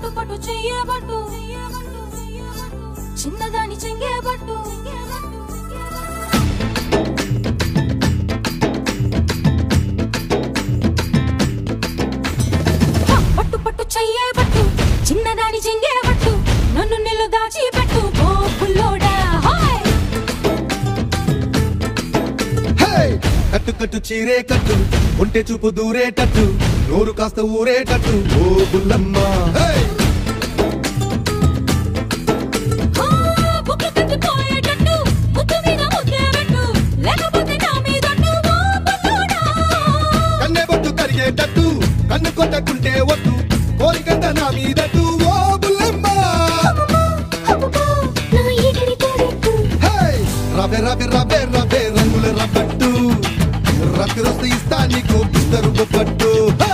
పట్టు చెయ్యబట్టు చిన్నదాని చెంగేబట్టు హ, పట్టు పట్టు చెయ్యబట్టు చిన్నదాని చెంగేబట్టు నన్ను నిలు దాచి పెట్టు ఓ బుల్లోడా హాయ్ హే! కట్టు కట్టు చీరే కట్టు ఒంటె చూపు దూరేటట్టు నోరు కాస్త ఊరేటట్టు ఓ బుల్లమ్మ హే! ఆ, బుక్కు కట్టిపోయేటట్టు, ముద్దు మీద ముద్దే పెట్టు, లేకపోతే నా మీదొట్టు, ఓ బుల్లోడా. కన్నె బొట్టు కరిగేటట్టు కన్ను కొట్టకుంటే వద్దు కోరికంత నా మీదట్టు ఓ బుల్లమ్మ అబ్బబ్బో, నా ఈగడి తోడెట్టు. హే! రవె రవె రవె రవె రంగుల రబ్బట్టు రక్తి రస్తు ఇస్తా నీకు ఇద్దరు బొబ్బట్టు హే!